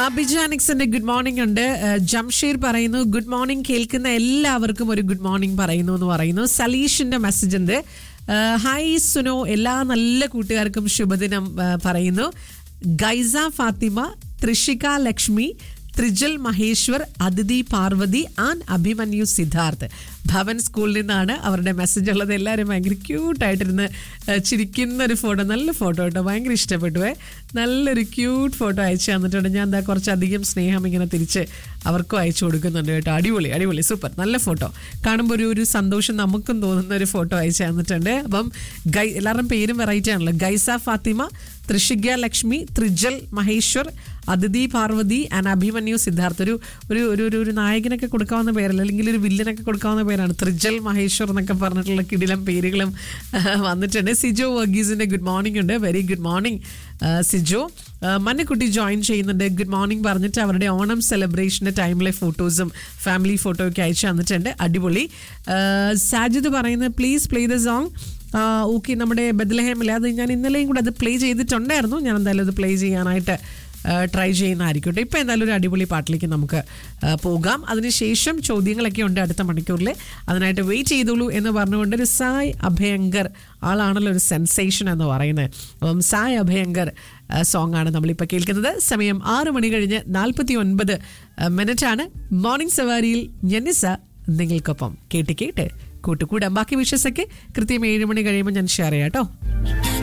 ബിജാനിക്സിന്റെ good morning ഉണ്ട് ഏഹ് ജംഷീർ പറയുന്നു good morning കേൾക്കുന്ന എല്ലാവർക്കും ഒരു ഗുഡ് മോർണിംഗ് പറയുന്നു എന്ന് പറയുന്നു സലീഷിന്റെ മെസ്സേജ് ഉണ്ട് ഏഹ് ഹായ് സുനോ എല്ലാ നല്ല കൂട്ടുകാർക്കും ശുഭദിനം ഏഹ് പറയുന്നു ഗൈസ ഫാത്തിമ ത്രിഷിക ലക്ഷ്മി ത്രിജൽ മഹേശ്വർ അതിഥി പാർവതി ആൻഡ് അഭിമന്യു സിദ്ധാർത്ഥ് ഭവൻ സ്കൂളിൽ നിന്നാണ് അവരുടെ മെസ്സേജ് ഉള്ളത് എല്ലാവരും ഭയങ്കര ക്യൂട്ടായിട്ടിരുന്ന് ഏഹ് ചിരിക്കുന്ന ഒരു ഫോട്ടോ നല്ല ഫോട്ടോ കേട്ടോ ഭയങ്കര ഇഷ്ടപ്പെട്ടു ഏ. നല്ലൊരു ക്യൂട്ട് ഫോട്ടോ അയച്ചു തന്നിട്ടുണ്ട് ഞാൻ എന്താ കുറച്ചധികം സ്നേഹം ഇങ്ങനെ തിരിച്ച് അവർക്കും അയച്ചു കൊടുക്കുന്നുണ്ട് കേട്ടോ അടിപൊളി അടിപൊളി സൂപ്പർ നല്ല ഫോട്ടോ കാണുമ്പോൾ ഒരു ഒരു സന്തോഷം നമുക്കും തോന്നുന്ന ഒരു ഫോട്ടോ അയച്ചു തന്നിട്ടുണ്ട് അപ്പം ഗൈ എല്ലാവരുടെയും പേരും വെറൈറ്റി ആണല്ലോ ഗൈസ ഫാത്തിമ ത്രിഷിക ലക്ഷ്മി ത്രിജൽ മഹേശ്വർ അതിഥി പാർവതി ആൻഡ് അഭിമന്യു സിദ്ധാർത്ഥ് ഒരു ഒരു ഒരു ഒരു ഒരു നായകനൊക്കെ കൊടുക്കാവുന്ന പേരല്ല അല്ലെങ്കിൽ ഒരു വില്ലനൊക്കെ കൊടുക്കാവുന്ന പേരാണ് ത്രിജൽ മഹേശ്വർ എന്നൊക്കെ പറഞ്ഞിട്ടുള്ള കിടിലം പേരുകളും ആ, വന്നിട്ടുണ്ട് സിജോ വർഗീസിന്റെ ഗുഡ് മോർണിംഗ് ഉണ്ട് വെരി ഗുഡ് മോർണിംഗ് സിജോ ആ, മന്നക്കുട്ടി ജോയിൻ ചെയ്യുന്നുണ്ട് ഗുഡ് മോർണിംഗ് പറഞ്ഞിട്ട് അവരുടെ ഓണം സെലിബ്രേഷൻ്റെ ടൈമിലെ ഫോട്ടോസും ഫാമിലി ഫോട്ടോ ഒക്കെ അയച്ചു തന്നിട്ടുണ്ട് അടിപൊളി ആ, സാജിദ് പറയുന്നത് please play the song okay നമ്മുടെ ബദലഹേമില്ല അത് ഞാൻ ഇന്നലെയും കൂടെ അത് പ്ലേ ചെയ്തിട്ടുണ്ടായിരുന്നു ഞാൻ എന്തായാലും അത് പ്ലേ ചെയ്യാനായിട്ട് ട്രൈ ചെയ്യുന്നതായിരിക്കട്ടെ ഇപ്പം എന്തായാലും ഒരു അടിപൊളി പാട്ടിലേക്ക് നമുക്ക് ആ, പോകാം അതിനുശേഷം ചോദ്യങ്ങളൊക്കെ ഉണ്ട് അടുത്ത മണിക്കൂറിൽ അതിനായിട്ട് വെയിറ്റ് ചെയ്തോളൂ എന്ന് പറഞ്ഞുകൊണ്ട് ഒരു സായ് അഭയങ്കർ ആളാണല്ലോ ഒരു സെൻസേഷൻ എന്ന് പറയുന്നത് അപ്പം സായ് അഭയങ്കർ സോങ് ആണ് നമ്മളിപ്പോൾ കേൾക്കുന്നത് സമയം ആറ് മണി കഴിഞ്ഞ് നാൽപ്പത്തി ഒൻപത് മിനിറ്റാണ് മോർണിംഗ് സവാരിയിൽ ഞെന്നിസ നിങ്ങൾക്കൊപ്പം കേട്ട് കേട്ട് കൂട്ടുകൂടാം ബാക്കി വിഷസൊക്കെ കൃത്യം ഏഴ് മണി കഴിയുമ്പോൾ ഞാൻ ഷെയർ ചെയ്യാം കേട്ടോ